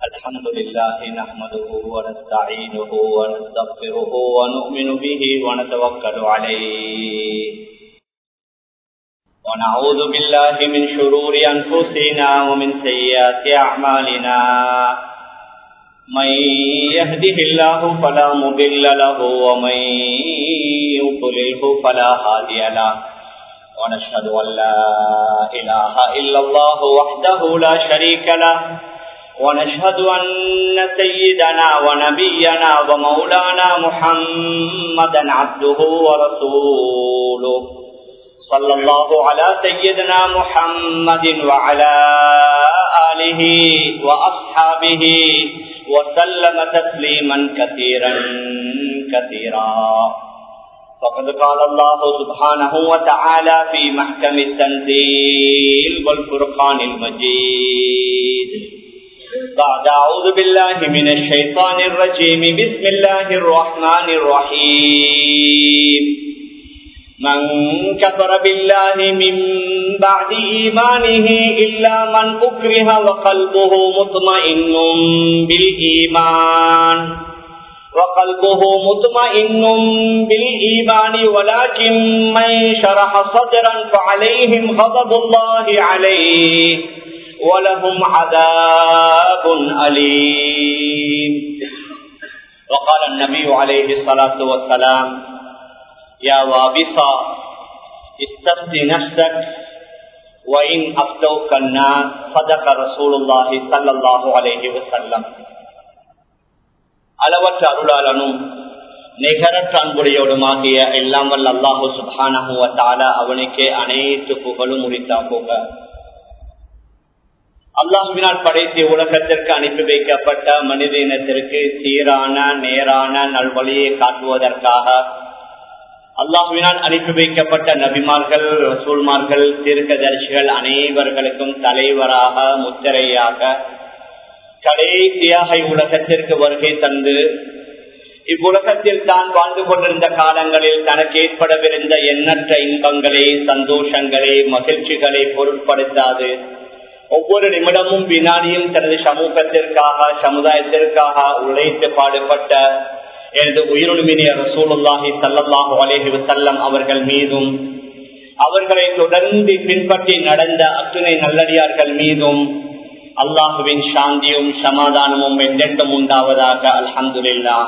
الحمد لله نحمده ونستعينه ونستغفره ونؤمن به ونتوكل عليه ونعوذ بالله من شرور أنفسنا ومن سيئات أعمالنا من يهده الله فلا مضل له ومن يضلله فلا هادي له ونشهد أن لا إله إلا الله وحده لا شريك له ونشهد أن سيدنا ونبينا ومولانا محمدا عبده ورسوله صلى الله على سيدنا محمد وعلى آله وأصحابه وسلم تسليما كثيرا كثيرا فقد قال الله سبحانه وتعالى في محكم التنزيل والفرقان المجيد بعد أعوذ بالله من الشيطان الرجيم بسم الله الرحمن الرحيم من كفر بالله من بعد إيمانه إلا من أكره وقلبه مطمئن بالإيمان وقلبه مطمئن بالإيمان ولكن من شرح صدرا فعليهم غضب الله عليه ولهم عذاب أليم وقال النبي عليه الصلاة والسلام يا وابصا استفت نفسك وإن أفتوك الناس صدق رسول الله صلى الله عليه وسلم அளவற்ற அருளாளனும் நிகரற்ற அன்புடையோடுமாகிய எல்லாம் வல்ல அல்லாஹு சுபானகுவத்தால அவனுக்கே அனைத்து புகழும் முடித்தா போக அல்லாஹுவினால் படைத்து உலகத்திற்கு அனுப்பி வைக்கப்பட்ட மனித இனத்திற்கு சீரான நேரான நல்வழியை காட்டுவதற்காக அல்லாஹுவினால் அனுப்பி வைக்கப்பட்ட நபிமார்கள் ரசூல்மார்கள் தீர்க்கதரிசிகள் அனைவர்களுக்கும் தலைவராக முத்திரையாக கடைசியாக இவ்வுலகத்திற்கு வருகை தந்து இவ்வுலகத்தில் தான் வாழ்ந்து கொண்டிருந்த காலங்களில் தனக்கு ஏற்படவிருந்த எண்ணற்ற இன்பங்களை சந்தோஷங்களை மகிழ்ச்சிகளை பொருட்படுத்தாது ஒவ்வொரு நிமிடமும் வினாடியும் தனது சமூகத்திற்காக சமுதாயத்திற்காக உழைத்து பாடுபட்ட எனது உயிருமினிய ரசூலுல்லாஹி சல்லாஹு அலேஹி வசல்லம் அவர்கள் மீதும் அவர்களை தொடர்ந்து பின்பற்றி நடந்த அத்துணை நல்லடியார்கள் மீதும் அல்லாஹுவின் சாந்தியும் சமாதானமும் என்றென்றும் உண்டாவதாக அல்ஹந்துல்லா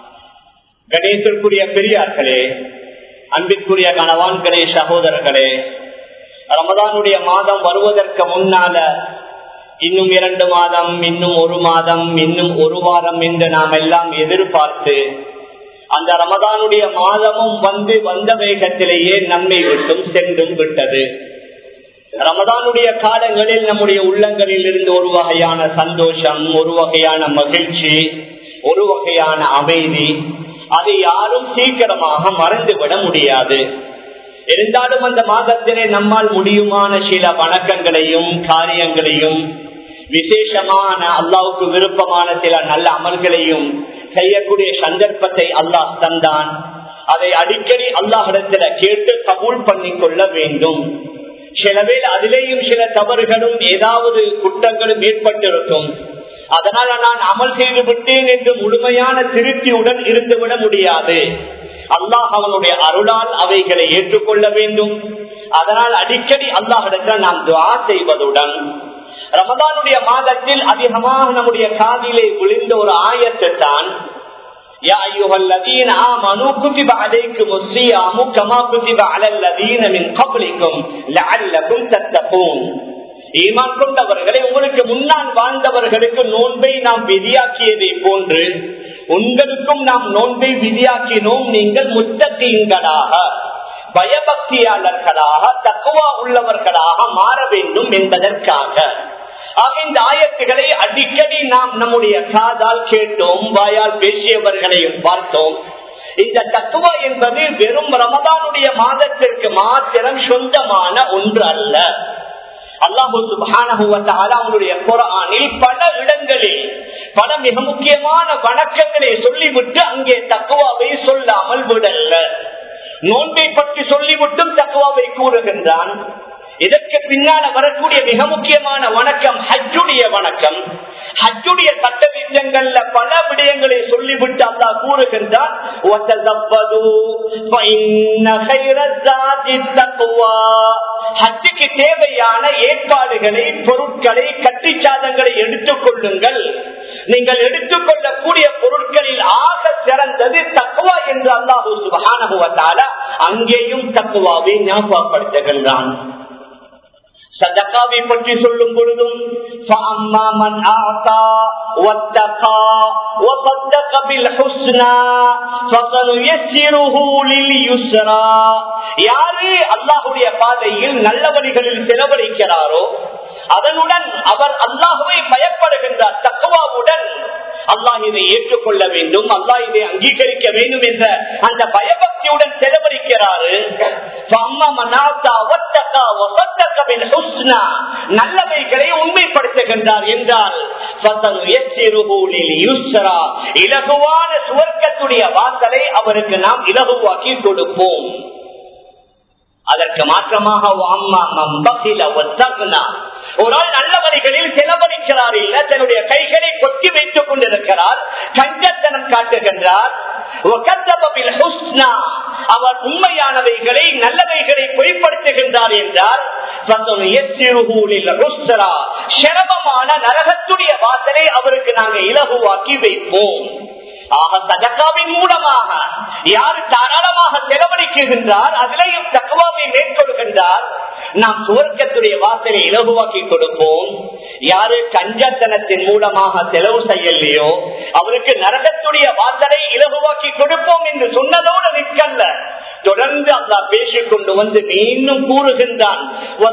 கணேசருக்குரிய பெரியார்களே அன்பிற்குரிய கணவான்களே சகோதரர்களே ரமதானுடைய மாதம் வருவதற்கு முன்னால இன்னும் இரண்டு மாதம் இன்னும் ஒரு மாதம் இன்னும் ஒரு வாரம் என்று நாம் எல்லாம் எதிர்பார்த்து அந்த ரமதானுடைய மாதமும் வந்து வந்த வேகத்திலேயே நம்மை விட்டும் சென்றும் விட்டது ரமதானுடைய காலங்களில் நம்முடைய உள்ளங்களில் இருந்து ஒரு வகையான சந்தோஷம் ஒரு வகையான மகிழ்ச்சி ஒரு வகையான அமைதி அதை யாரும் சீக்கிரமாக மறந்துவிட முடியாது இருந்தாலும் அந்த மாதத்திலே நம்மால் முடியுமான சில வணக்கங்களையும் காரியங்களையும் விசேஷமான அல்லாவுக்கு விருப்பமான சில நல்ல அமல்களையும் செய்யக்கூடிய சந்தர்ப்பத்தை அல்லாஹ் தந்தான் அதை அடிக்கடி அல்லாஹிடத்துல கேட்டு கபூல் பண்ணி கொள்ள வேண்டும் சிலவேல் அதிலேயும் சில தவறுகளும் ஏதாவது குற்றங்களும் ஏற்பட்டிருக்கும் அதனால நான் அமல் செய்து விட்டேன் என்று முழுமையான திருப்தியுடன் இருந்துவிட முடியாது அல்லாஹ் அவனுடைய அருளால் அவைகளை ஏற்றுக்கொள்ள வேண்டும் அதனால் அடிக்கடி அல்லாஹிடத்தில் நாம் துவா செய்வதுடன் ரமதானுடைய மாதத்தில் அதிகமாக நம்முடைய காதிலே விழுந்த ஒரு ஆயத்தை தான் يا أيها الذين آمنوا كتب عليكم الصيام كما كتب على الذين من قبلكم لعلكم تتقون ஈமான் கொண்டவர்களை உங்களுக்கு முன்னால் வாழ்ந்தவர்களுக்கு நோன்பை நாம் விதியாக்கியதை போன்று உங்களுக்கும் நாம் நோன்பை விதியாக்கினோம் நீங்கள் முத்தத்தீங்களாக பயபக்தியாளர்களாக தக்குவா உள்ளவர்களாக மாற வேண்டும் என்பதற்காக ஆக இந்த ஆயத்துகளை அடிக்கடி நாம் நம்முடைய காதால் கேட்டோம் வாயால் பேசியவர்களையும் பார்த்தோம் இந்த தத்துவா என்பது வெறும் ரமதானுடைய மாதத்திற்கு மாத்திரம் சொந்தமான ஒன்று அல்ல அல்லாஹு சுபானுடைய குரானில் பல இடங்களில் பல மிக முக்கியமான வணக்கங்களை சொல்லிவிட்டு அங்கே தக்குவாவை சொல்லாமல் விடல்ல நோன்பை பற்றி சொல்லிவிட்டும் தக்குவாவை கூறுகின்றான் இதற்கு பின்னால வரக்கூடிய மிக முக்கியமான வணக்கம் ஹஜ்ஜுடைய வணக்கம் ஹஜ்ஜுடைய சட்ட திட்டங்கள்ல பல விடயங்களை சொல்லிவிட்டு அல்லா கூறுகின்றான் ஹஜ்ஜுக்கு தேவையான ஏற்பாடுகளை பொருட்களை கட்டிச்சாதங்களை எடுத்துக் கொள்ளுங்கள் நீங்கள் எடுத்துக்கொள்ளக்கூடிய பொருட்களில் ஆக சிறந்தது தக்குவா என்று அல்லாஹூ சுபகானுவத்தால அங்கேயும் தக்குவாவை ஞாபகப்படுத்துகின்றான் சதக்காவை பற்றி சொல்லும் பொழுதும் யாரு அல்லாஹுடைய பாதையில் நல்ல வழிகளில் செலவழிக்கிறாரோ அதனுடன் அவர் அல்லாஹுவை பயப்படுகின்றார் தக்குவாவுடன் அல்லாஹ் இதை ஏற்றுக்கொள்ள வேண்டும் அல்லாஹ் இதை அங்கீகரிக்க வேண்டும் என்ற அந்த பயபக்தியுடன் செலவழிக்கிறாரு நல்லவைகளை உண்மைப்படுத்துகின்றார் என்றால் இலகுவான சுவர்க்கத்துடைய வாசலை அவருக்கு நாம் இலகுவாக்கி கொடுப்போம் அதற்கு மாற்றமாக ஒரு ஆள் நல்ல வழிகளில் செலவழிக்கிறார் இல்ல தன்னுடைய கைகளை கொத்தி வைத்துக் கொண்டிருக்கிறார் கஞ்சத்தனம் காட்டுகின்றார் அவர் உண்மையானவைகளை நல்லவைகளை பொய்ப்படுத்துகின்றார் என்றால் சிரமமான நரகத்துடைய வாசலை அவருக்கு நாங்கள் இலகுவாக்கி வைப்போம் ஆக சதக்காவின் மூலமாக யாரு தாராளமாக செலவழிக்குகின்றார் அதிலையும் தக்குவாவை மேற்கொள்கின்றார் நாம் சுவர்க்கத்துடைய வாசலை இலகுவாக்கி கொடுப்போம் யாரு கஞ்சத்தனத்தின் மூலமாக செலவு செய்யலையோ அவருக்கு நரகத்துடைய வாசலை இலகுவாக்கி கொடுப்போம் என்று சொன்னதோடு நிற்கல்ல தொடர்ந்து அல்லா பேசிக் கொண்டு வந்து மீண்டும் கூறுகின்றான்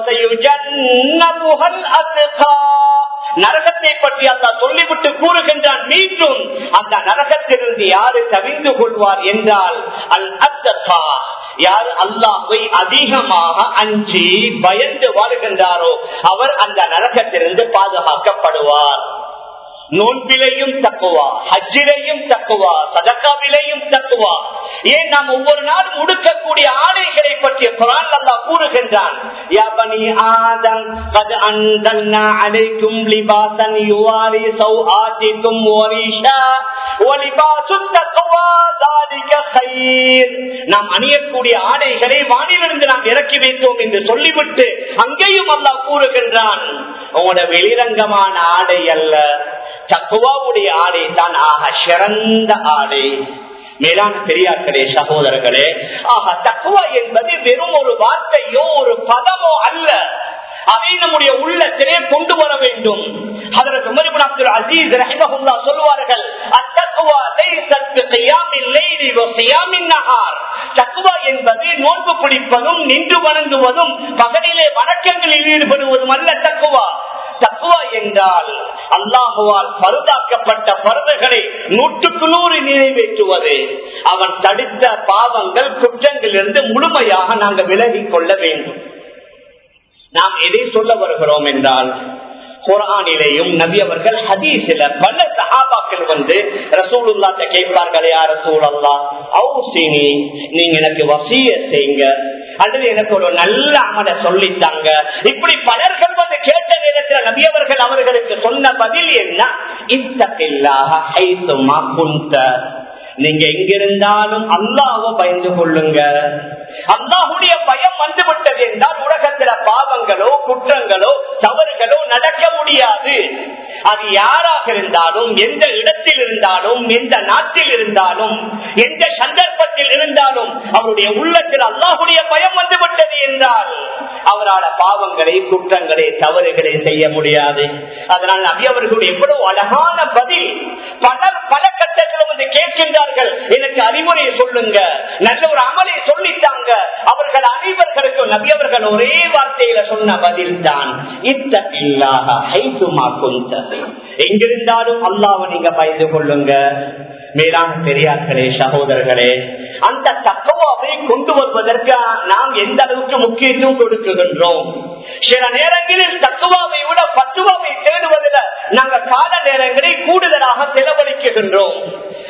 நரகத்தை பற்றி அல்லா சொல்லிவிட்டு கூறுகின்றான் மீண்டும் அந்த நரகத்திலிருந்து யாரு தவிந்து கொள்வார் என்றால் அல் அத்தகா யார் அல்லாஹை அதிகமாக அஞ்சி பயந்து வாழ்கின்றாரோ அவர் அந்த நரகத்திலிருந்து பாதுகாக்கப்படுவார் நோன்பிலையும் தக்குவா ஹஜ்ஜிலையும் தக்குவா சதக்காவிலையும் தக்குவா ஏன் நாம் ஒவ்வொரு நாளும் உடுக்கக்கூடிய ஆடைகளை பற்றிய குரான் அல்லா கூறுகின்றான் யாபனி ஆதம் قد أنزلنا عليكم لباسا يواري سوآتكم وريشا ولباس التقوى ذلك خير நாம் அணியக்கூடிய ஆடைகளை வானிலிருந்து நாம் இறக்கி வைத்தோம் என்று சொல்லிவிட்டு அங்கேயும் அல்லாஹ் கூறுகின்றான் உங்களோட வெளிரங்கமான ஆடை அல்ல தக்குவாவுடைய ஆடை தான் ஆக சிறந்த ஆடை மேலான பெரியார்களே சகோதரர்களே ஆக தக்குவா என்பது வெறும் ஒரு வார்த்தையோ ஒரு பதமோ அல்ல அதை நம்முடைய உள்ளத்திலே கொண்டு வர வேண்டும் அதற்கு மறுபடியும் அப்துல் அசீஸ் ரஹிமஹுல்லா சொல்வார்கள் அத்தக்குவா லைஸத் பிகியாமில் லைலி வ சியாமின் நஹார் தக்குவா என்பது நோன்பு பிடிப்பதும் நின்று வணங்குவதும் பகலிலே வணக்கங்களில் ஈடுபடுவதும் அல்ல தக்குவா தக்குவா என்றால் அல்லாஹுவால் பருதாக்கப்பட்ட பருதுகளை நூற்றுக்கு நூறு நிறைவேற்றுவது அவன் தடுத்த பாவங்கள் குற்றங்களிலிருந்து முழுமையாக நாங்கள் விலகிக் கொள்ள வேண்டும் நாம் எதை சொல்ல வருகிறோம் என்றால் குரானிலேயும் நபி அவர்கள் ஹதீசில பல சஹாபாக்கள் வந்து ரசூலுல்லாட்ட கேட்பார்களே யார் ரசூல் அல்லா அவுசினி நீங்க எனக்கு வசிய செய்யுங்க அல்லது எனக்கு ஒரு நல்ல அமலை சொல்லித்தாங்க இப்படி பலர்கள் வந்து கேட்ட நேரத்தில் நபி அவர்கள் அவர்களுக்கு சொன்ன பதில் என்ன இத்தப்பில்லாக ஹைசுமா குந்த நீங்க எங்கிருந்தாலும் அல்லாஹ் பயந்து கொள்ளுங்க அல்லாஹுடைய பயம் வந்துவிட்டது என்றால் உலகத்துல பாவங்களோ குற்றங்களோ தவறுகளோ நடக்க முடியாது அது யாராக இருந்தாலும் எந்த இடத்தில் இருந்தாலும் எந்த நாட்டில் இருந்தாலும் எந்த சந்தர்ப்பத்தில் இருந்தாலும் அவருடைய உள்ளத்தில் அல்லாஹுடைய பயம் வந்துவிட்டது என்றால் அவரால் பாவங்களை குற்றங்களை தவறுகளை செய்ய முடியாது அதனால் நபி அவர்களுடைய எவ்வளவு அழகான பதில் பலர் பல கட்டத்தில் வந்து கேட்கின்றார்கள் எனக்கு அறிவுரையை சொல்லுங்க நல்ல ஒரு அமலை சொல்லித்தாங்க அவர்கள் அனைவர்களுக்கும் நபி அவர்கள் ஒரே வார்த்தையில சொன்ன பதில் தான் எங்கிருந்தாலும் அல்லாவை நீங்க பயந்து கொள்ளுங்க மேலான பெரியார்களே சகோதரர்களே அந்த தக்குவாவை கொண்டு வருவதற்கு நாம் எந்த அளவுக்கு முக்கியத்துவம் கொடுக்குகின்றோம் சில நேரங்களில் தக்குவாவை விட பத்துவாவை தேடுவதில் நாங்கள் கால நேரங்களை கூடுதலாக செலவழிக்குகின்றோம்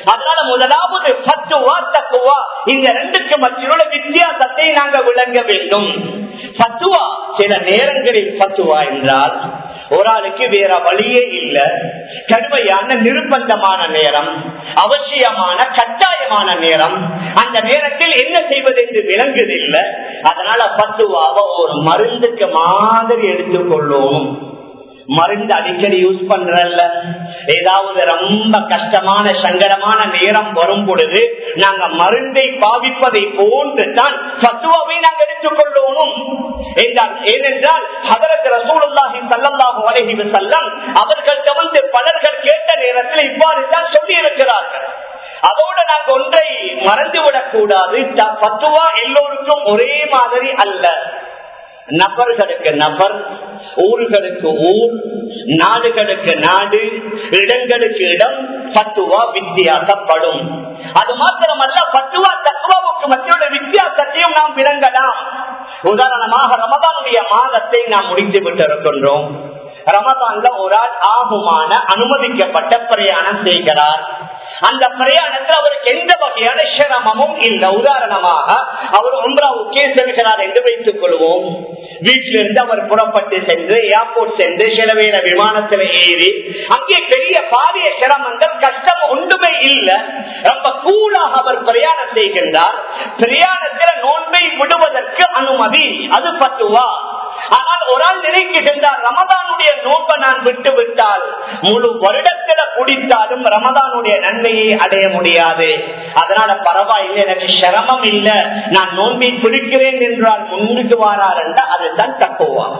அதனால முதலாவது பத்துவா தக்குவா இந்த ரெண்டுக்கு மத்தியுள்ள வித்தியாசத்தை நாங்கள் விளங்க வேண்டும் பத்துவா சில நேரங்களில் பத்துவா என்றால் ஒரு ஆளுக்கு வேற வழியே இல்ல கடுமையான நிர்பந்தமான நேரம் அவசியமான கட்டாயமான நேரம் அந்த நேரத்தில் என்ன செய்வது என்று விளங்குதில்லை அதனால பத்துவாவை ஒரு மருந்துக்கு மாதிரி எடுத்துக்கொள்ளும் மருந்து அடிக்கடி யூஸ் பண்றல்ல ஏதாவது ரொம்ப கஷ்டமான சங்கடமான நேரம் வரும் பொழுது நாங்க மருந்தை பாவிப்பதை போன்று தான் சத்துவாவை நாங்கள் எடுத்துக்கொள்ளணும் ஏனென்றால் அதற்கு ரசூலுல்லாஹி சல்லல்லாஹு அலைஹி வஸல்லம் அவர்கள்ட்ட வந்து பலர்கள் கேட்ட நேரத்தில் இவ்வாறு தான் சொல்லி இருக்கிறார்கள் அதோட நாங்கள் ஒன்றை மறந்துவிடக் கூடாது பத்துவா எல்லோருக்கும் ஒரே மாதிரி அல்ல நபர்களுக்கு நபர் ஊர்களுக்கு ஊர் நாடுகளுக்கு நாடு இடங்களுக்கு இடம் பத்துவா வித்தியாசப்படும் அது மாத்திரமல்ல பத்துவா தத்துவாவுக்கு மத்தியோட வித்தியாசத்தையும் நாம் விளங்கலாம் உதாரணமாக ரமதானுடைய மாதத்தை நாம் முடித்து விட்டு இருக்கின்றோம் ரமதான்ல ஒரு ஆள் ஆகுமான அனுமதிக்கப்பட்ட பிரயாணம் செய்கிறார் அந்த பிரயாணத்தில் அவருக்கு எந்த வகையான சிரமமும் இல்லை உதாரணமாக அவர் உம்ராவுக்கே செல்கிறார் என்று வைத்துக் கொள்வோம் வீட்டிலிருந்து அவர் புறப்பட்டு சென்று ஏர்போர்ட் சென்று சில வேளை விமானத்தில் ஏறி அங்கே பெரிய பாரிய சிரமங்கள் கஷ்டம் ஒன்றுமே இல்லை ரொம்ப கூலாக அவர் பிரயாணம் செய்கின்றார் பிரயாணத்தில் நோன்பை விடுவதற்கு அனுமதி அது பத்துவா ஆனால் ஒரு ஆள் நினைக்கின்றார் ரமதானுடைய நோன்பை நான் விட்டு விட்டால் முழு வருடத்தில குடித்தாலும் ரமதானுடைய நன்மையை அடைய முடியாது அதனால பரவாயில்லை எனக்கு சிரமம் இல்லை நான் நோன்பை பிடிக்கிறேன் என்றால் முன்னுக்கு வாரார் என்றால் அதுதான் தக்குவா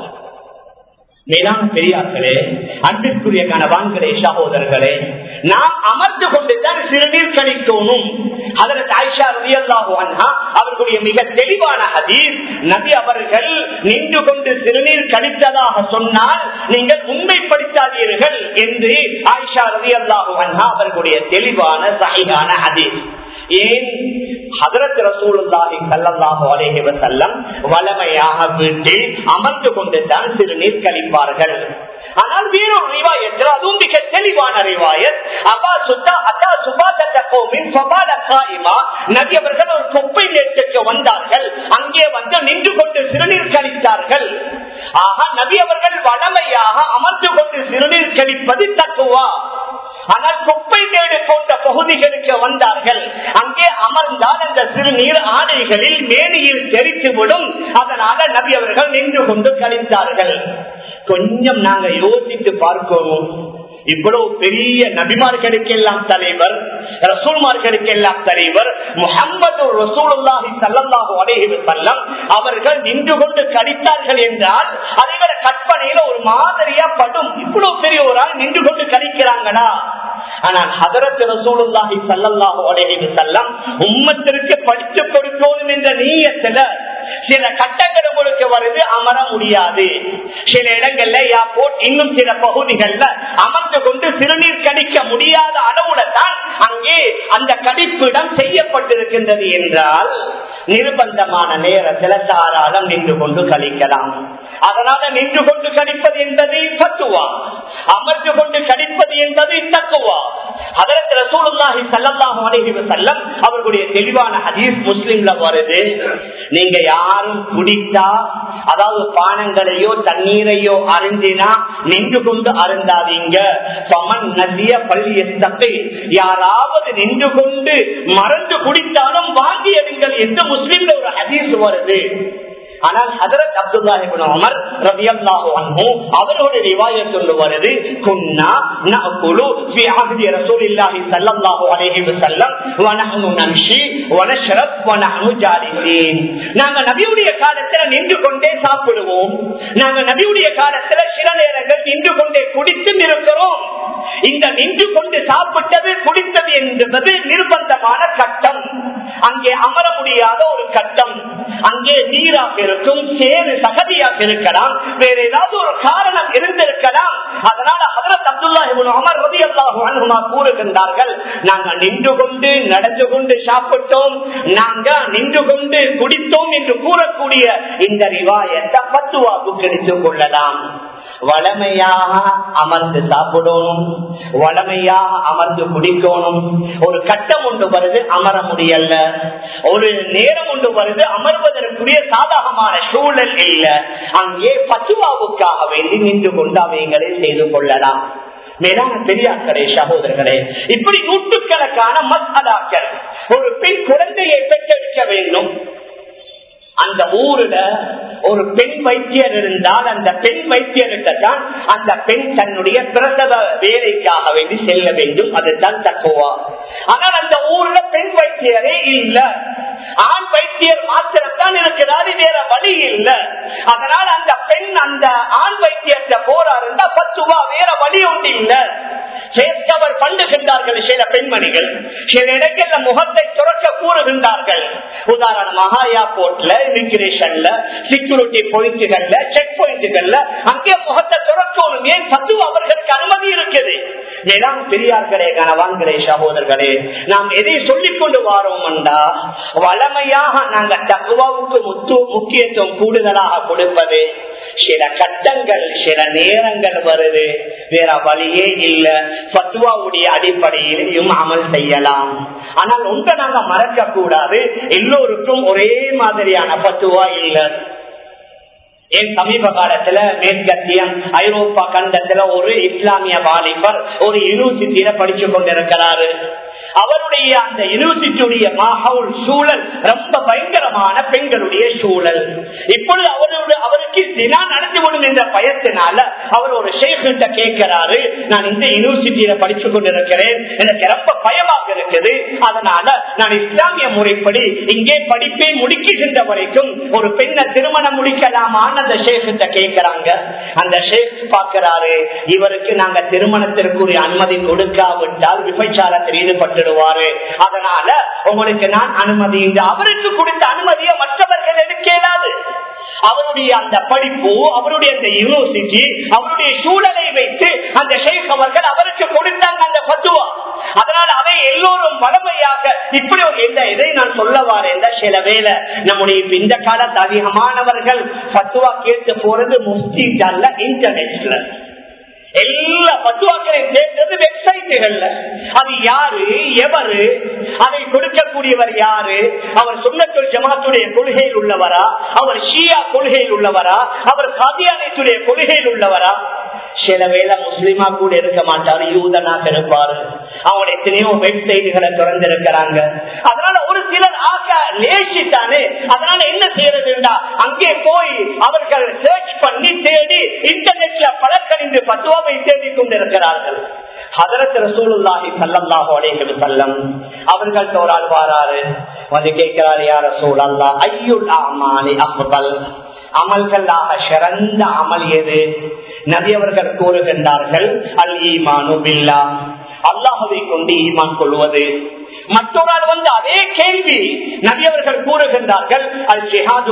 மேலான பெரியார்களே அன்பிற்குரிய கணவான்களே சகோதரர்களே நாம் அமர்ந்து கொண்டுதான் சிறுநீர் கழிக்கணும் அதற்கு ஆயிஷா ரதியல்லாஹு அன்ஹா அவர்களுடைய மிக தெளிவான ஹதீஸ் நபி அவர்கள் நின்று கொண்டு சிறுநீர் கழித்ததாக சொன்னால் நீங்கள் உண்மைப்படுத்தாதீர்கள் என்று ஆயிஷா ரதியல்லாஹு அன்ஹா அவர்களுடைய தெளிவான சகிகான ஹதீஸ் ஏன் ஹதரத் ரசூலுல்லாஹி ஸல்லல்லாஹு அலைஹி வஸல்லம் வலமையாக வீட்டில் அமர்ந்து கொண்டு தான் சிறுநீர் கழிப்பார்கள் ஆனால் வேறொரு ரிவாயத்தில் அதுவும் மிக தெளிவான ரிவாயத் அப்பா சுத்தா அத்தா சுபாதத்த கோமின் ஃபபால காயிமா நபி அவர்கள் ஒரு குப்பை நேற்றுக்கு வந்தார்கள் அங்கே வந்து நின்று கொண்டு சிறுநீர் கழித்தார்கள் ஆக நபி அவர்கள் வளமையாக அமர்ந்து கொண்டு சிறுநீர் கழிப்பது தக்குவா ஆனால் குப்பை மேடு போன்ற பகுதிகளுக்கு வந்தார்கள் அங்கே அமர்ந்தால் அந்த சிறுநீர் ஆடைகளில் மேனியில் தெரித்துவிடும் அதனால நபி அவர்கள் நின்று கொண்டு கழித்தார்கள் கொஞ்சம் நாங்க யோசித்து பார்க்கணும் இவ்வளவு பெரிய நபிமார்களுக்கு எல்லாம் தலைவர் ரசூல்மார்களுக்கு எல்லாம் தலைவர் முகமது ரசூலுல்லாஹி சல்லல்லாஹு அலைஹி வஸல்லம் அவர்கள் நின்று கொண்டு கடித்தார்கள் என்றால் அதே கற்பனையில ஒரு மாதிரியா படும் இவ்வளவு பெரிய ஒரு ஆள் நின்று கொண்டு கடிக்கிறாங்களா ஆனால் ஹதரத் ரசூலுல்லாஹி சல்லல்லாஹு அலைஹி வஸல்லம் உம்மத்திற்கு படித்து கொடுக்கணும் என்ற நீயத்துல சில கட்டங்கள் உங்களுக்கு வருது அமர முடியாது சில இடங்கள்ல ஏர்போர்ட் இன்னும் சில பகுதிகள்ல அமர்ந்து கொண்டு சிறுநீர் கடிக்க முடியாத அளவுல தான் அங்கே அந்த கடிப்பிடம் செய்யப்பட்டிருக்கின்றது என்றால் நிர்பந்தமான நேரத்தில் தாராளம் நின்று கொண்டு கழிக்கலாம் அதனால நின்று கொண்டு கழிப்பது என்பது தத்துவா அமர்ந்து கொண்டு கழிப்பது என்பது தத்துவா அதற்கு ரசூலுல்லாஹி சல்லல்லாஹு அலைஹி வஸல்லம் அவர்களுடைய தெளிவான ஹதீஸ் முஸ்லிம்ல வருது நீங்க யாரும் குடித்தா அதாவது பானங்களையோ தண்ணீரையோ அருந்தினா நின்று கொண்டு அருந்தாதீங்க பமன் நசிய பள்ளியத்தப்பை யாராவது நின்று கொண்டு மறந்து குடித்தாலும் வாங்கியதுங்கள் என்று முஸ்லிம்ல ஒரு ஹதீஸ் வருது ஆனால் ஹதரத் அப்துல்லாஹிபின் உமர் ரலியல்லாஹு அன்ஹு அவர்களுடைய ரிவாயத் ஒன்று வருது குன்னா நஅகுலு ஃபி அஹ்தி ரசூலில்லாஹி ஸல்லல்லாஹு அலைஹி வஸல்லம் வ நஹ்னு நம்ஷி வ நஷ்ரப் வ நஹ்னு ஜாலிசீன் நாங்க நபியுடைய காலத்துல நின்று கொண்டே சாப்பிடுவோம் நாங்க நபியுடைய காலத்துல சில நேரங்கள் நின்று கொண்டே குடித்தும் இருக்கிறோம் இந்த நின்று கொண்டு சாப்பிட்டது குடித்தது என்பது நிர்பந்தமான கட்டம் அங்கே அமர முடியாத ஒரு கட்டம் அங்கே நீராக இருக்கும் சேரு சகதியாக இருக்கலாம் வேற ஏதாவது ஒரு காரணம் இருந்திருக்கலாம் அதனால ஹதரத் அப்துல்லா அமர் ரதி அல்லாஹு அனுமா கூறுகின்றார்கள் நாங்க நின்று கொண்டு நடந்து கொண்டு சாப்பிட்டோம் நாங்க நின்று கொண்டு குடித்தோம் என்று கூறக்கூடிய இந்த ரிவாயத்தை பத்துவாக்கு கிடைத்துக் கொள்ளலாம் வளமையாக அமர்ந்து சாப்பிடணும் வளமையாக அமர்ந்து குடிக்கணும் ஒரு கட்டம் ஒன்று வருது அமர முடியல ஒரு நேரம் ஒன்று வருது அமர்வதற்குரிய சாதகமான சூழல் இல்ல அங்கே பசுவாவுக்காக வேண்டி நின்று கொண்டு அவைகளை செய்து கொள்ளலாம் மேலான பெரியார்களே சகோதரர்களே இப்படி நூற்றுக்கணக்கான மசாலாக்கள் ஒரு பெண் குழந்தையை பெற்றெடுக்க வேண்டும் அந்த ஊருல ஒரு பெண் வைத்தியர் இருந்தால் அந்த பெண் வைத்தியர்கிட்ட தான் அந்த பெண் தன்னுடைய பிரசவ வேலைக்காக வேண்டி செல்ல வேண்டும் அதுதான் தக்குவா ஆனால் அந்த ஊர்ல பெண் வைத்தியரே இல்ல ஆண் வைத்தியர் மாத்திரத்தான் இருக்கிறாரு வேற வழி இல்ல அதனால் அந்த பெண் அந்த ஆண் வைத்தியர்கிட்ட போறா இருந்தா பத்துவா வேற வழி ஒன்று இல்ல சேர்த்தவர் பண்ணுகின்றார்கள் சில பெண்மணிகள் சில இடங்கள்ல முகத்தை துறக்க கூறுகின்றார்கள் உதாரணமாக ஏர்போர்ட்ல இமிகிரேஷன்ல செக்யூரிட்டி பாயிண்ட்கள்ல செக் பாயிண்ட்கள்ல அங்கே முகத்தை துறக்கணும் ஏன் பத்து அவர்களுக்கு அனுமதி இருக்குது மேலாம் பெரியார்களே கனவான்களே சகோதரர்களே நாம் எதை சொல்லிக் கொண்டு வாரோம் என்றா வளமையாக நாங்க தகுவாவுக்கு முத்து முக்கியத்துவம் கூடுதலாக கொடுப்பது சில கட்டங்கள் சில நேரங்கள் வருது வேற வழியே இல்ல பத்துவாவுடைய அடிப்படையிலையும் அமல் செய்யலாம் ஆனால் ஒன்றை நாங்க மறக்க கூடாது எல்லோருக்கும் ஒரே மாதிரியான பத்துவா இல்ல ஏன் சமீப காலத்துல மேற்கத்தியம் ஐரோப்பா கண்டத்துல ஒரு இஸ்லாமிய வாலிபர் ஒரு யூனிவர்சிட்டியில படிச்சு கொண்டிருக்கிறாரு அவருடைய அந்த யூனிவர்சிட்டியுடைய மாஹவுல் சூழல் ரொம்ப பயங்கரமான பெண்களுடைய சூழல் இப்பொழுது அவரோட அவருக்கு தினா நடந்துவிடும் என்ற பயத்தினால அவர் ஒரு ஷேக்கிட்ட கேட்கிறாரு நான் இந்த யூனிவர்சிட்டியில படிச்சு கொண்டிருக்கிறேன் எனக்கு ரொம்ப பயமாக இருக்குது அதனால நான் இஸ்லாமிய முறைப்படி இங்கே படிப்பை முடிக்குகின்ற வரைக்கும் ஒரு பெண்ணை திருமணம் முடிக்கலாமான்னு அந்த ஷேக்கிட்ட கேட்கிறாங்க அந்த ஷேக் பாக்குறாரு இவருக்கு நாங்க திருமணத்திற்குரிய அனுமதி கொடுக்காவிட்டால் விபச்சாரத்தில் ஈடுபட்டுடுவாரு அதனால உங்களுக்கு நான் அனுமதி இந்த அவருக்கு கொடுத்த அனுமதியை மற்றவர்கள் எடுக்க இயலாது அவருடைய அந்த படிப்பு அவருடைய அந்த யூனிவர்சிட்டி அவருடைய சூழலை வைத்து அந்த ஷேக் அவர்கள் அவருக்கு கொடுத்தாங்க அந்த பத்துவா அதனால் அதை எல்லோரும் வளமையாக இப்படி ஒரு எந்த இதை நான் சொல்ல வாரேன் சில வேலை நம்முடைய இப்ப இந்த காலத்து அதிகமானவர்கள் பத்துவா கேட்டு போறது முஸ்லீம் அல்ல இன்டர்நெட்ல எல்லா பத்துவாக்களையும் சேர்ந்தது வெப்சைட்டுகள்ல அது யாரு எவரு அதை கொடுக்கக்கூடியவர் யாரு அவர் சுண்ணத்துள் ஜமாத்துடைய கொள்கையில் உள்ளவரா அவர் ஷியா கொள்கையில் உள்ளவரா அவர் காதியானத்துடைய கொள்கையில் உள்ளவரா சில வேலை முஸ்லிமா கூட இருக்க மாட்டாரு யூதனாக இருப்பாரு அவங்க எத்தனையோ வெப்சைட்டுகளை திறந்திருக்கிறாங்க அதனால ஒரு சிலர் ஆக லேசித்தானே அதனால என்ன செய்யறதுண்டா அங்கே போய் அவர்கள் சர்ச் பண்ணி தேடி இன்டர்நெட்ல பலர்கள் இந்த பத்துவாவை தேடிக் கொண்டிருக்கிறார்கள் ஹதரத் ரசூலுல்லாஹி ஸல்லல்லாஹு அலைஹி வஸல்லம் அவர்கள் தோரால் வாராரு வந்து கேட்கிறார் யார் ரசூல் அல்லாஹ் ஐயுல் அமாலி அஃதல் அமல்களாக சிறந்த அமல் எது நபி அவர்கள் கூறுகின்றார்கள் அல் ஈமானு பில்லா அல்லாஹவை கொண்டு ஈமான் கொள்வது மற்றொரு ஆள் வந்து அதே கேள்வி நபி அவர்கள் கூறுகின்றார்கள் அல் ஜிஹாது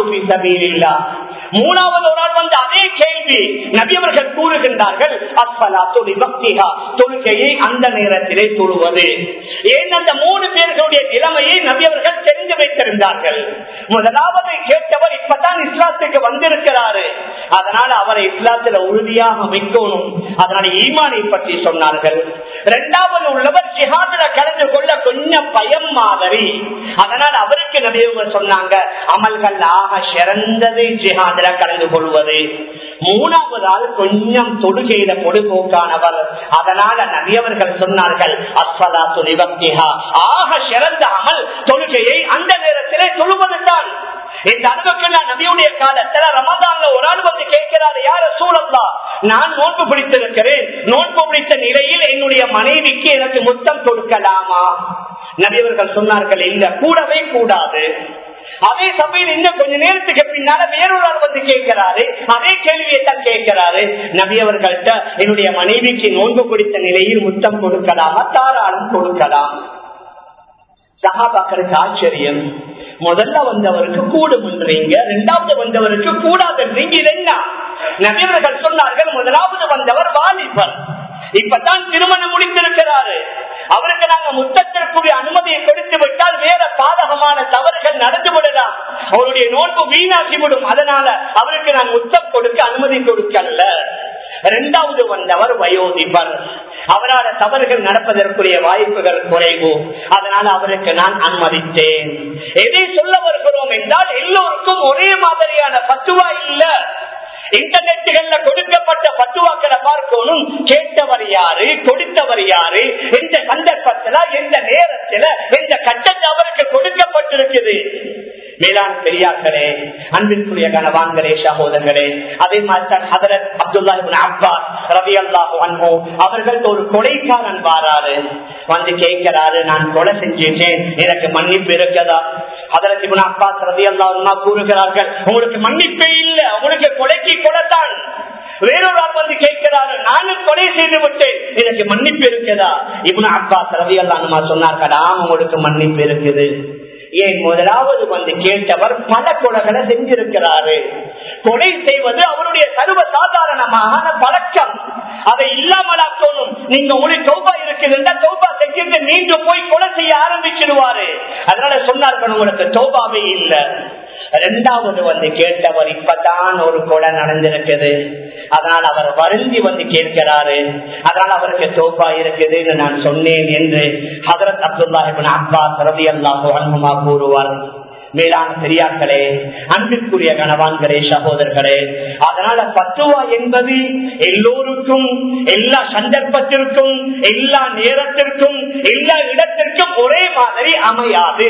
மூணாவது ஒரு ஆள் வந்து அதே கேள்வி நபி அவர்கள் கூறுகின்றார்கள் அஸ்வலாத்து விபக்திகா தொழுகையை அந்த நேரத்திலே தொழுவது ஏன் அந்த மூணு பேர்களுடைய நிலைமையை நபி அவர்கள் தெரிந்து வைத்திருந்தார்கள் முதலாவது கேட்டவர் இப்பதான் இஸ்லாத்துக்கு வந்திருக்கிறாரு அதனால அவரை இஸ்லாத்துல உறுதியாக வைக்கணும் அதனால ஈமானை பற்றி சொன்னார்கள் இரண்டாவது உள்ளவர் ஜிஹாதுல கலந்து கொள்ள கொஞ்சம் பயம் மாதிரி அதனால் அவருக்கு நபியவங்க சொன்னாங்க அமல்கள் ஆக சிறந்தது ஜிஹாதுல கலந்து கொள்வது மூணாவது ஆள் கொஞ்சம் தொடுகையில பொடுபோக்கானவர் அதனால நபியவர்கள் சொன்னார்கள் அஸ்வலா துணிபக்திஹா ஆக சிறந்த அமல் தொழுகையை அந்த நேரத்திலே தொழுவது தான் இந்த அனுபவம் நான் நபியுடைய காலத்துல ரமதான்ல ஒரு ஆள் வந்து கேட்கிறாரு யார சூழல்லா நான் நோன்பு பிடித்திருக்கிறேன் நோன்பு பிடித்த நிலையில் என்னுடைய மனைவிக்கு எனக்கு முத்தம் கொடுக்கலாமா நபியவர்கள் சொன்னார்கள் இல்ல கூடவே கூடாது அதே சபையில் இன்னும் கொஞ்ச நேரத்துக்கு பின்னால வேறொரு ஆள் வந்து கேட்கிறாரு அதே கேள்வியை தான் கேட்கிறாரு நபி அவர்கள்ட்ட என்னுடைய மனைவிக்கு நோன்பு பிடித்த நிலையில் முத்தம் கொடுக்கலாமா தாராளம் கொடுக்கலாம் சகாபாக்களுக்கு ஆச்சரியம் முதல்ல வந்தவருக்கு கூடுமன்றீங்க இரண்டாவது வந்தவருக்கு கூடாதுன்றீங்க இது என்ன நபியவர்கள் சொன்னார்கள் முதலாவது வந்தவர் வாலிபர் இப்பதான் திருமணம் முடித்திருக்கிறாரு அவருக்கு நாங்க முத்தத்திற்குரிய அனுமதியை கொடுத்து விட்டால் வேற பாதகமான தவறுகள் நடந்து விடலாம் அவருடைய நோன்பு வீணாக்கி விடும் அதனால அவருக்கு நான் முத்தம் இடம் கொடுக்க அனுமதி கொடுக்கல்ல இரண்டாவது வந்தவர் வயோதிபர் அவரால் தவறுகள் நடப்பதற்குரிய வாய்ப்புகள் குறைவு அதனால் அவருக்கு நான் அனுமதித்தேன் எதை சொல்ல வருகிறோம் என்றால் எல்லோருக்கும் ஒரே மாதிரியான பத்துவா இல்ல இன்டர்நெட்டுகள்ல கொடுக்கப்பட்ட பத்துவாக்களை பார்க்கணும் கேட்டவர் யாரு கொடுத்தவர் யாரு எந்த சந்தர்ப்பத்துல எந்த நேரத்துல எந்த கட்டத்தில் அவருக்கு கொடுக்கப்பட்டிருக்குது மேலாண் பெரியார்களே அன்பிற்குரிய கனவான்களே சகோதரர்களே அதே மாதிரி ஹதரத் அப்துல்லா அப்பாஸ் ரவி அல்லாஹு அன்போ அவர்கள் ஒரு கொலைக்காரன் வாராரு வந்து கேட்கிறாரு நான் கொலை செஞ்சிட்டேன் எனக்கு மன்னிப்பு இருக்கதா ஹதரத் இபுன் அப்பாஸ் ரவி அல்லா கூறுகிறார்கள் உங்களுக்கு மன்னிப்பே இல்ல உங்களுக்கு கொலைக்கு கொலைத்தான் வேறொரு ஆள் வந்து கேட்கிறாரு நானும் கொலை செய்து விட்டேன் எனக்கு மன்னிப்பு இருக்குதா இவனு அப்பாஸ் ரவி அல்லா சொன்னார்களா உங்களுக்கு மன்னிப்பு இருக்குது ஏன் முதலாவது வந்து கேட்டவர் பல கொலைகளை செஞ்சிருக்கிறாரு கொலை செய்வது அவருடைய சர்வ சாதாரணமான பழக்கம் அதை இல்லாமலாக்கணும் நீங்க உங்களுக்கு தௌபா இருக்குதுன்னா தௌபா செஞ்சுட்டு மீண்டும் போய் கொலை செய்ய ஆரம்பிச்சிடுவாரு அதனால சொன்னார்கள் உங்களுக்கு தௌபாவே இல்லை ரெண்டாவது வந்து கேட்டவர் இப்பதான் ஒரு கொலை நடந்திருக்குது அதனால் அவர் வருந்தி வந்து கேட்கிறாரு அதனால் அவருக்கு தோப்பா இருக்குதுன்னு நான் சொன்னேன் என்று ஹதரத் அப்துல்லாஹிபின் அப்பாஸ் ரவி அல்லாஹு அன்புமா கூறுவார் மேலான பெரியார்களே அன்பிற்குரிய கணவான்களே சகோதரர்களே அதனால பத்துவா என்பது எல்லோருக்கும் எல்லா சந்தர்ப்பத்திற்கும் எல்லா நேரத்திற்கும் எல்லா இடத்திற்கும் ஒரே மாதிரி அமையாது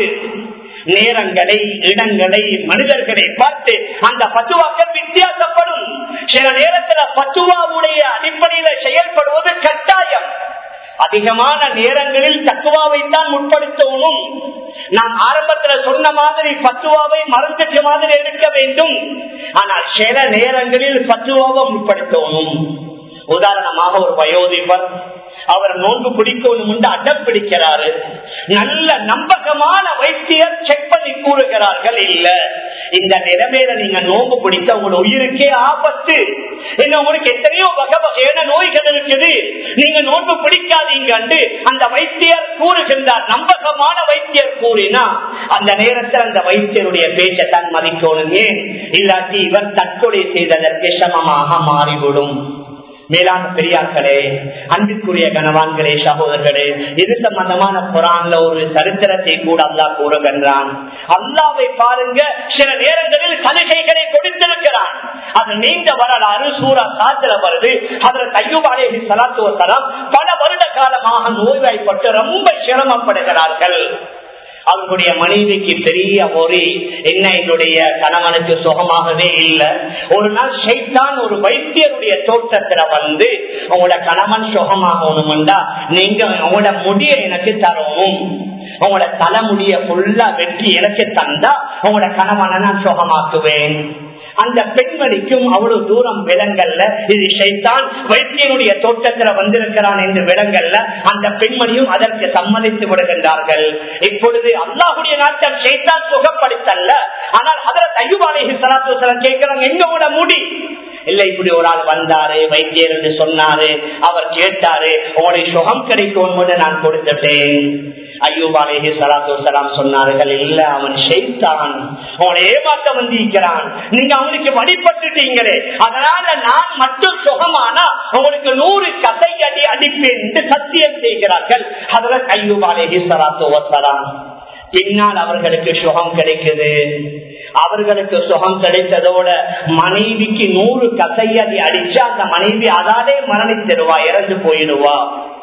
நேரங்களை இடங்களை மனிதர்களை பார்த்து அந்த பத்துவாக்கள் வித்தியாசப்படும் சில நேரத்தில் பத்துவாவுடைய அடிப்படையில செயல்படுவது கட்டாயம் அதிகமான நேரங்களில் தக்குவாவை தான் முற்படுத்தணும் நான் ஆரம்பத்தில் சொன்ன மாதிரி பத்துவாவை மறந்துட்டு மாதிரி எடுக்க வேண்டும் ஆனால் சில நேரங்களில் பத்துவாவை முற்படுத்தணும் உதாரணமாக ஒரு வயோதிபர் அவர் நோன்பு பிடிக்கணும் என்று அடம் பிடிக்கிறாரு நல்ல நம்பகமான வைத்தியர் செக் பண்ணி கூறுகிறார்கள் இல்ல இந்த நிலைமையில நீங்க நோன்பு பிடிக்க உங்களோட உயிருக்கே ஆபத்து என்ன உங்களுக்கு எத்தனையோ வகை வகையான நோய்கள் இருக்குது நீங்க நோன்பு பிடிக்காதீங்க அந்த வைத்தியர் கூறுகின்றார் நம்பகமான வைத்தியர் கூறினா அந்த நேரத்தில் அந்த வைத்தியருடைய பேச்சை தான் மதிக்கணும் ஏன் இல்லாட்டி இவர் தற்கொலை செய்ததற்கு சமமாக மாறிவிடும் மேலான பெரியார்களே அன்பிற்குரிய கனவான்களே சகோதரர்களே இது சம்பந்தமான குரான்ல ஒரு சரித்திரத்தை கூட அல்லா கூறுகின்றான் அல்லாவை பாருங்க சில நேரங்களில் சலுகைகளை கொடுத்திருக்கிறான் அது நீண்ட வரலாறு சூரா சாத்திர வருது அதுல தையுபாலேஹி சலாத்து வசலாம் பல வருட காலமாக நோய்வாய்ப்பட்டு ரொம்ப சிரமப்படுகிறார்கள் அவர்களுடைய மனைவிக்கு பெரிய ஒரு என்ன என்னுடைய கணவனுக்கு சுகமாகவே இல்லை ஒரு நாள் ஷைத்தான் ஒரு வைத்தியருடைய தோட்டத்துல வந்து உங்களோட கணவன் சுகமாகணும்டா நீங்க உங்களோட முடிய எனக்கு தரணும் உங்களோட தலைமுடிய ஃபுல்லா வெட்டி எனக்கு தந்தா உங்களோட கணவனை நான் சுகமாக்குவேன் அந்த பெண்மணிக்கும் அவ்வளவு தூரம் விலங்கல்ல இது ஷைத்தான் வைத்தியனுடைய தோட்டத்துல வந்திருக்கிறான் என்று விலங்கல்ல அந்த பெண்மணியும் அதற்கு சம்மதித்து விடுகின்றார்கள் இப்பொழுது அல்லாஹுடைய நாட்டம் ஷைத்தான் சுகப்படுத்தல்ல ஆனால் அதில் தையுபாலேஹி சலாத்து கேட்கிறாங்க எங்க முடி இல்ல இப்படி ஒரு ஆள் வந்தாரு வைத்தியர் என்று சொன்னாரு அவர் கேட்டாரு உங்களுடைய சுகம் கிடைக்கும் நான் கொடுத்துட்டேன் ஐயூபாலேஹி சலாத்து சலாம் சொன்னார்கள் இல்ல அவன் ஷெய்தான் அவனை ஏமாத்த வந்திருக்கிறான் நீங்க அவனுக்கு வழிபட்டுட்டீங்களே அதனால நான் மட்டும் சுகமானா உங்களுக்கு நூறு கதை அடி அடிப்பேன் என்று சத்தியம் செய்கிறார்கள் அதுல ஐயூபாலேஹி சலாத்து வசலாம் பின்னால் அவர்களுக்கு சுகம் கிடைக்குது அவர்களுக்கு சுகம் கிடைத்ததோட மனைவிக்கு நூறு கசையடி அடிச்சு அந்த மனைவி அதாலே மரணித்திடுவா இறந்து போயிடுவா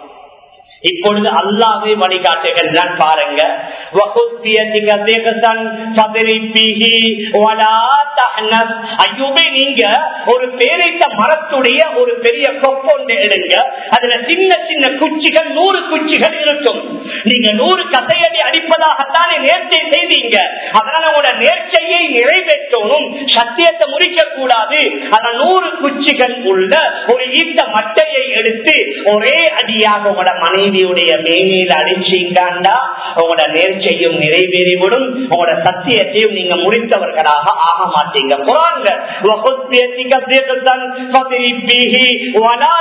இப்பொழுது அல்லாவை வழிகாட்டுகின்றான் பாருங்க ஐயோபே நீங்க ஒரு பேரைத்த மரத்துடைய ஒரு பெரிய கொப்பொண்டு எடுங்க அதுல சின்ன சின்ன குச்சிகள் நூறு குச்சிகள் இருக்கும் நீங்க நூறு கதையடி அடிப்பதாகத்தானே நேர்ச்சை செய்தீங்க அதனால உங்களோட நேர்ச்சையை நிறைவேற்றணும் சத்தியத்தை முறிக்க கூடாது அதனால் நூறு குச்சிகள் உள்ள ஒரு ஈட்ட மட்டையை எடுத்து ஒரே அடியாக உங்களோட மனைவியுடைய மேனியில் அடிச்சீங்காண்டா உங்களோட நேர்ச்சையும் நிறைவேறிவிடும் உங்களோட சத்தியத்தையும் நீங்க முடித்தவர்களாக ஆக மாட்டீங்க குரான்ல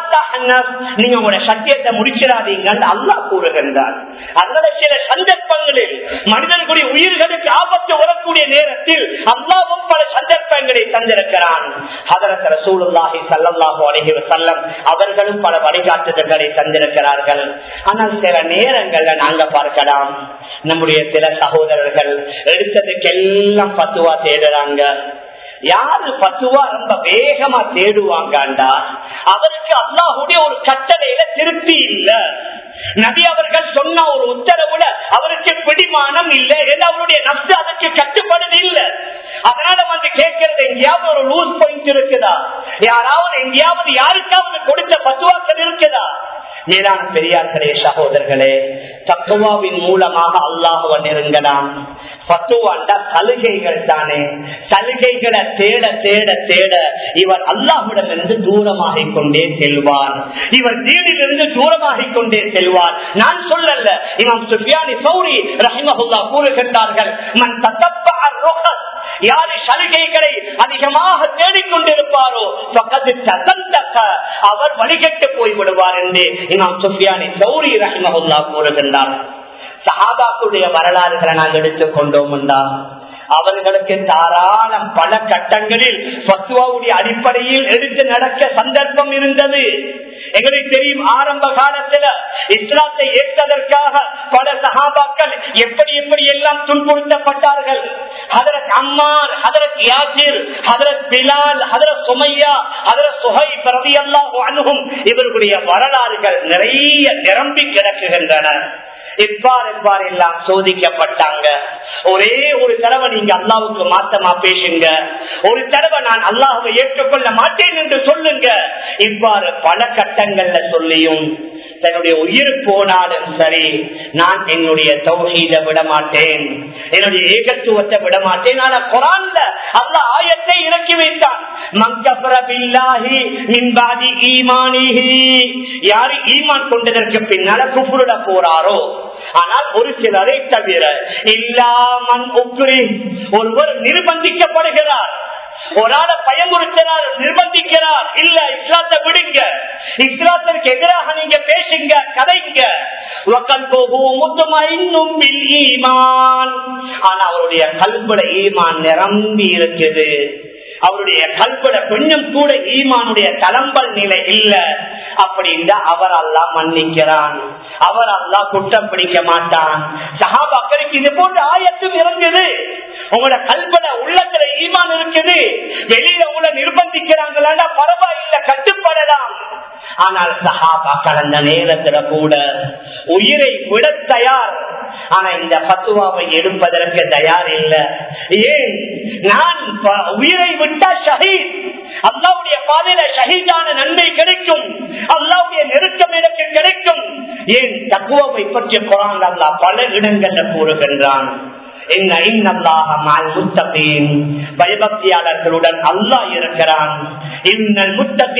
நீங்க உங்களோட சத்தியத்தை முடிச்சிடாதீங்க அல்லா கூறுகின்றார் அதனால சில சந்தர்ப்பங்கள் சந்தர்ப்பங்களில் மனிதர்களுடைய உயிர்களுக்கு ஆபத்து வரக்கூடிய நேரத்தில் அல்லாவும் பல சந்தர்ப்பங்களை தந்திருக்கிறான் அதற்கு ரசூலுல்லாஹி சல்லல்லாஹு அலைஹி வஸல்லம் அவர்களும் பல வழிகாட்டுதல்களை தந்திருக்கிறார்கள் ஆனால் சில நேரங்கள்ல நாங்க பார்க்கலாம் நம்முடைய சில சகோதரர்கள் எடுத்ததுக்கெல்லாம் பத்துவா தேடுறாங்க யாரு பத்துவா ரொம்ப வேகமா தேடுவாங்கண்டா அவருக்கு அல்லாஹுடைய ஒரு கட்டளையில திருப்தி இல்ல நபி அவர்கள் சொன்ன ஒரு உத்தரவுல அவருக்கு பிடிமானம் இல்லை என்று அவருடைய நப்சு அதற்கு கட்டுப்படுது இல்ல அதனால வந்து கேட்கறது எங்கேயாவது ஒரு லூஸ் பாயிண்ட் இருக்குதா யாராவது எங்கேயாவது யாருக்காவது கொடுத்த பத்துவாக்கள் இருக்குதா மேலான பெரியார்களே சகோதரர்களே தக்குவாவின் மூலமாக அல்லாஹுவ நெருங்கலாம் பத்துவாண்டா சலுகைகள் தானே சலுகைகளை தேட தேட தேட இவர் அல்லாஹுடமிருந்து தூரமாகிக் கொண்டே செல்வார் இவர் தீனிலிருந்து தூரமாகிக் கொண்டே செல்வார் நான் சொல்லல இவன் சுஃபியானி சௌரி ரஹிமஹுல்லா கூறுகின்றார்கள் மன் தத்தப்ப யாரு சலுகைகளை அதிகமாக தேடிக்கொண்டிருப்பாரோ அவர் வழிகட்டு போய்விடுவார் என்று இமாம் சுஃபியானி சௌரி ரஹிமஹுல்லா கூறுகின்றார் சஹாபாக்குடைய வரலாறுகளை நாங்கள் எடுத்துக் கொண்டோம்டா அவர்களுக்கு தாராளம் பல கட்டங்களில் பத்துவாவுடைய அடிப்படையில் எடுத்து நடக்க சந்தர்ப்பம் இருந்தது எங்களுக்கு தெரியும் ஆரம்ப காலத்துல இஸ்லாத்தை ஏற்றதற்காக பல சகாபாக்கள் எப்படி எப்படி எல்லாம் துன்புறுத்தப்பட்டார்கள் ஹதரத் அம்மார் ஹதரத் யாசிர் ஹதரத் பிலால் ஹதரத் சுமையா ஹதரத் சுகை பிரதி அல்லாஹ் அணுகும் இவர்களுடைய வரலாறுகள் நிறைய நிரம்பி கிடக்குகின்றன எவ்வாறு எவ்வாறு எல்லாம் சோதிக்கப்பட்டாங்க ஒரே ஒரு தடவை நீங்க அல்லாவுக்கு மாத்தமா பேசுங்க ஒரு தடவை நான் அல்லாஹுவை ஏற்றுக்கொள்ள மாட்டேன் என்று சொல்லுங்க இவ்வாறு பல கட்டங்கள்ல சொல்லியும் தன்னுடைய உயிர் போனாலும் சரி நான் என்னுடைய தௌஹீத விட மாட்டேன் என்னுடைய ஏகத்துவத்தை விட மாட்டேன் ஆனா குரான்ல அல்ல ஆயத்தை இறக்கி வைத்தான் யாரு ஈமான் கொண்டதற்கு பின்னால குப்புருட போறாரோ ஆனால் ஒரு சிலரை தவிர இல்லாமன் உக்ரி ஒருவர் நிர்பந்திக்கப்படுகிறார் ஒரு ஆளை பயமுறுத்தினார் நிர்பந்திக்கிறார் இல்ல இஸ்லாத்தை விடுங்க இஸ்லாத்திற்கு எதிராக நீங்க பேசுங்க கதைங்க ஆனா அவருடைய கல்புல ஈமான் நிரம்பி இருக்குது அவருடைய கல்பட கொஞ்சம் கூட ஈமானுடைய தளம்பல் நிலை இல்ல அப்படின்னா அவர் அல்லா மன்னிக்கிறான் அவர் அல்லா குற்றம் பிடிக்க மாட்டான் சகாபாக்களுக்கு இது போன்ற ஆயத்தும் இருந்தது உங்களோட கல்பட உள்ளத்துல ஈமான் இருக்குது வெளியில உங்களை நிர்பந்திக்கிறாங்களா பரவாயில்ல கட்டுப்படலாம் ஆனால் சஹாபாக்கள் அந்த நேரத்துல கூட உயிரை விட தயார் ஆனா இந்த பத்துவாவை எடுப்பதற்கு தயார் இல்லை ஏன் நான் உயிரை விட்டா ஷஹீத் அல்லாவுடைய பாதையில ஷஹீதான நன்மை கிடைக்கும் அல்லாவுடைய நெருக்கம் எனக்கு கிடைக்கும் ஏன் தக்குவாவை பற்றிய குரான் அல்லா பல இடங்கள்ல கூறுகின்றான் பயபக்தியாளர்களுடன் அல்லாஹ் இருக்கிறான் இன்னல்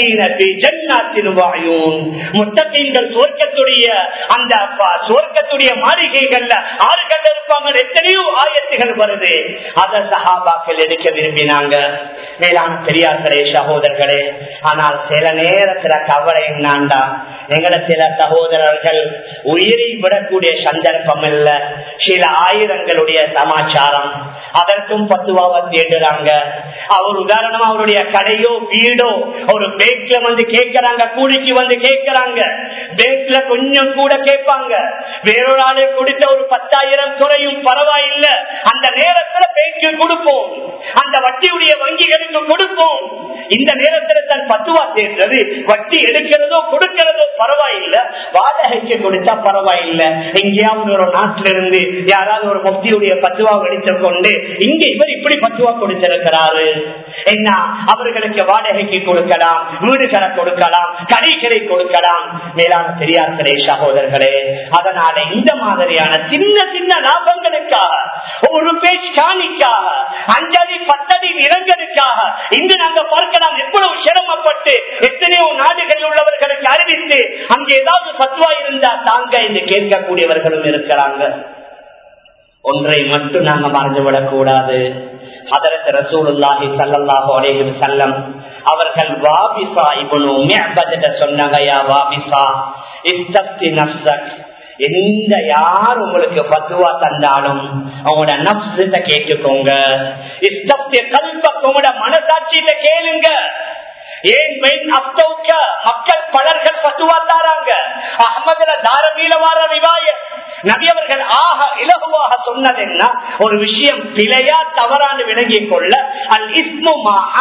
முத்தகீன்கள் சுவர்க்கத்துடைய அந்த சுவர்க்கத்துடைய மாளிகைகள்ல ஆறுகள் இருப்பாங்க எத்தனையோ ஆயத்துகள் வருது அத சஹாபாக்கள் எடுக்க விரும்பினாங்க மேலான பெரியார்களே சகோதரர்களே ஆனால் சில நேரத்துல கவலை என்னாண்டா எங்களை சில சகோதரர்கள் உயிரை விடக்கூடிய சந்தர்ப்பம் இல்ல சில ஆயிரங்களுடைய சமாச்சாரம் அதற்கும் பத்துவாவை தேடுறாங்க அவர் உதாரணமா அவருடைய கடையோ வீடோ ஒரு பேங்க்ல வந்து கேட்கிறாங்க கூலிக்கு வந்து கேட்கிறாங்க பேங்க்ல கொஞ்சம் கூட கேட்பாங்க வேறொரு ஆளு கொடுத்த ஒரு பத்தாயிரம் குறையும் பரவாயில்ல அந்த நேரத்துல பேங்க்கு கொடுப்போம் அந்த வட்டியுடைய வங்கிகளுக்கு கொடுப்போம் இந்த நேரத்தில் தன் பத்துவா தேர்ந்தது வட்டி எடுக்கிறதோ கொடுக்கிறதோ பரவாயில்ல வாடகைக்கு கொடுத்தா பரவாயில்ல எங்கேயாவது ஒரு நாட்டில இருந்து யாராவது ஒரு முஃப்தியுடைய பத்துவா எடுத்துக் கொண்டு இங்க இவர் இப்படி பத்துவா கொடுத்திருக்கிறாரு என்ன அவர்களுக்கு வாடகைக்கு கொடுக்கலாம் வீடுகளை கொடுக்கலாம் கடைகளை கொடுக்கலாம் மேலான பெரியார்களே சகோதரர்களே அதனால இந்த மாதிரியான சின்ன சின்ன லாபங்களுக்காக ஒரு பேஜ் காணிக்காக அஞ்சடி பத்தடி நிறங்களுக்காக இன்று நாங்க பார்க்கலாம் எவ்வளவு சிரமப்பட்டு எத்தனையோ நாடுகளில் உள்ளவர்களுக்கு அறிவித்து அங்கே ஏதாவது சத்துவா இருந்தா தாங்க என்று கேட்கக்கூடியவர்களும் இருக்கிறாங்க ஒன்றை மட்டும் நாங்க மறந்துவிடக் கூடாது அதற்கு ரசூலுல்லாஹி சல்லல்லாஹு அலைஹி வஸல்லம் அவர்கள் வாபிசா இப்னு மிஅபத் சொன்னாங்க யா வாபிசா இஸ்தப்தி நஃப்ஸக் எந்த யார் உங்களுக்கு பத்துவா தந்தாலும் அவங்களோட நப்சிட்ட கேட்டுக்கோங்க இஷ்டத்தை கல்ப உங்களோட மனசாட்சியிட்ட கேளுங்க ஏன் மெயின் அப்தவுக்க மக்கள் பலர்கள் பத்துவா தாராங்க அகமதுல தாரமீல வார ரிவாய நபியவர்கள் ஆக இலகுவாக சொன்னது என்ன ஒரு விஷயம் பிழையா தவறான விளங்கிக் கொள்ள அல் இஸ்மு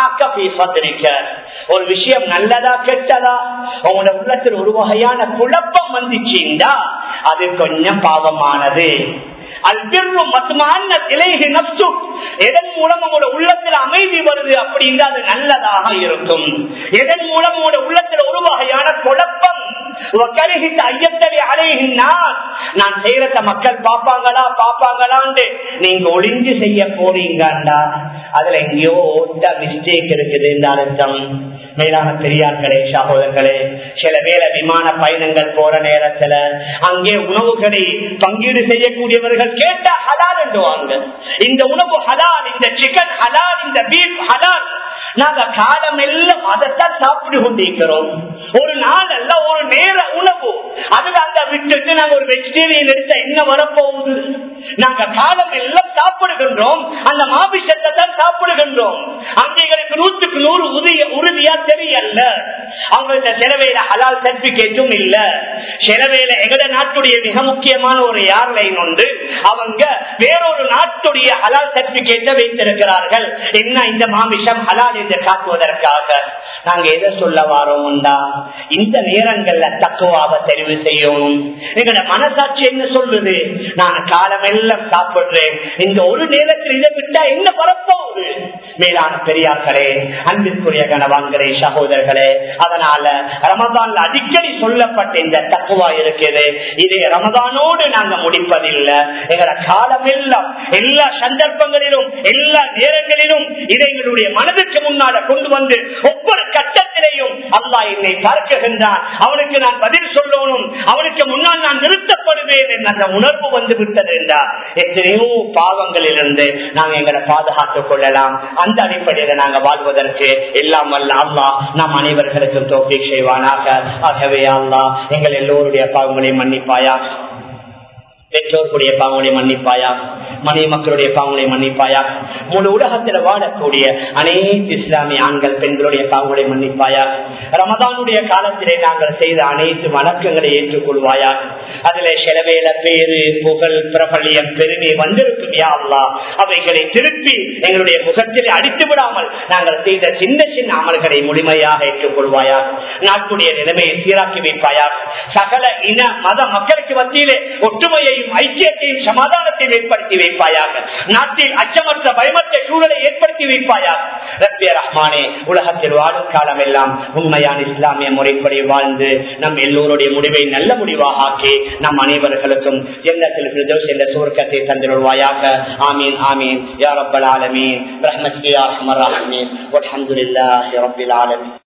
ஒரு விஷயம் நல்லதா கெட்டதா உங்களோட உள்ளத்தில் ஒரு வகையான குழப்பம் வந்துச்சுண்டா அது கொஞ்சம் பாவமானது எதன் மூலம் உங்களோட உள்ளத்தில் அமைதி வருது அப்படின்னா அது நல்லதாக இருக்கும் எதன் மூலம் உங்களோட உள்ளத்தில் ஒரு வகையான குழப்பம் நான் செய்யறத மக்கள் பாப்பாங்களா பாப்பாங்களான்னு நீங்க ஒளிஞ்சு செய்ய போறீங்கண்டா அதுல எங்கேயோ ஓட்ட மிஸ்டேக் இருக்குது இந்த அர்த்தம் மேலான பெரியார்களே சகோதரர்களே சில வேலை விமான பயணங்கள் போற நேரத்துல அங்கே உணவுகளை பங்கீடு செய்யக்கூடியவர்கள் கேட்டா ஹலால் என்றுவாங்க இந்த உணவு ஹலால் இந்த சிக்கன் ஹலால் இந்த பீஃப் ஹலால் நாங்க காலம் எல்லாம் அதைத்தான் சாப்பிட்டு கொண்டிருக்கிறோம் ஒரு நாள் அல்ல ஒரு நேர உணவு அதுல அந்த விட்டுட்டு நாங்க ஒரு வெஜிடேரியன் எடுத்த என்ன வரப்போகுது நாங்க காலம் எல்லாம் சாப்பிடுகின்றோம் அந்த மாபிஷத்தை தான் சாப்பிடுகின்றோம் அங்கேகளுக்கு நூற்றுக்கு நூறு உறுதிய உறுதியா தெரியல அவங்கள்ட்ட செலவையில ஹலால் சர்டிபிகேட்டும் இல்ல செலவையில எங்கட நாட்டுடைய மிக முக்கியமான ஒரு ஏர்லைன் உண்டு அவங்க வேறொரு நாட்டுடைய ஹலால் சர்டிபிகேட்டை வைத்திருக்கிறார்கள் என்ன இந்த மாமிஷம் ஹலால் என்று காட்டுவதற்காக நாங்க எதை சொல்ல வாரோம்டா இந்த நேரங்கள்ல தக்குவாக தெரிவு செய்யணும் எங்களோட மனசாட்சி என்ன சொல்லுது நான் காலம் எல்லாம் சாப்பிடுறேன் இந்த ஒரு நேரத்தில் இதை விட்டா என்ன பரப்போகுது மேலான பெரியார்களே அன்பிற்குரிய கணவான்களே சகோதரர்களே அதனால ரமதான்ல அடிக்கடி சொல்லப்பட்ட இந்த தக்குவா இருக்குது இது ரமதானோடு நாங்க முடிப்பதில்லை எங்களோட காலம் எல்லாம் எல்லா சந்தர்ப்பங்களிலும் எல்லா நேரங்களிலும் இதை எங்களுடைய மனதுக்கு முன்னால கொண்டு வந்து ஒவ்வொரு கட்டத்திலையும் அல்லா என்னை பார்க்குகின்றான் அவனுக்கு நான் பதில் சொல்லணும் அவனுக்கு முன்னால் நான் நிறுத்தப்படுவேன் என்ற அந்த உணர்வு வந்து விட்டது என்றார் எத்தனையோ பாவங்களிலிருந்து நாங்கள் எங்களை பாதுகாத்துக் கொள்ளலாம் அந்த அடிப்படையில நாங்கள் வாழ்வதற்கு எல்லாம் வல்ல அல்லா நம் அனைவர்களுக்கும் தோல்வி செய்வானாக ஆகவே அல்லா எங்கள் எல்லோருடைய பாவங்களை மன்னிப்பாயா பெற்றோர்களுடைய பாவங்களை மன்னிப்பாயா மனைவி மக்களுடைய பாவங்களை மன்னிப்பாயா முழு உலகத்தில் வாழக்கூடிய அனைத்து இஸ்லாமிய ஆண்கள் பெண்களுடைய பாவங்களை மன்னிப்பாயா ரமதானுடைய காலத்திலே நாங்கள் செய்த அனைத்து வணக்கங்களை ஏற்றுக்கொள்வாயா அதுல செலவேல பேரு புகழ் பிரபலியம் பெருமை வந்திருக்கும் யாவ்லா அவைகளை திருப்பி எங்களுடைய முகத்தில் அடித்து விடாமல் நாங்கள் செய்த சின்ன சின்ன அமல்களை முழுமையாக ஏற்றுக்கொள்வாயா நாட்டுடைய நிலைமையை சீராக்கி வைப்பாயா சகல இன மத மக்களுக்கு மத்தியிலே ஒற்றுமையை அமைதியையும் ஐக்கியத்தையும் சமாதானத்தையும் ஏற்படுத்தி வைப்பாயாக நாட்டில் அச்சமற்ற பயமற்ற சூழலை ஏற்படுத்தி வைப்பாயாக ரப்பிய ரஹ்மானே உலகத்தில் வாழும் காலம் எல்லாம் உண்மையான இஸ்லாமிய முறைப்படி வாழ்ந்து நம் எல்லோருடைய முடிவை நல்ல முடிவாக ஆக்கி நம் அனைவர்களுக்கும் எண்ணத்தில் என்ற சுவர்க்கத்தை தந்திருவாயாக ஆமீன் ஆமீன் யா ரப்பல் ஆலமீன் ரஹ்மத் யா ரஹ்மர் ரஹீம் வல்ஹம்துலில்லாஹி ரப்பில் ஆலமீன்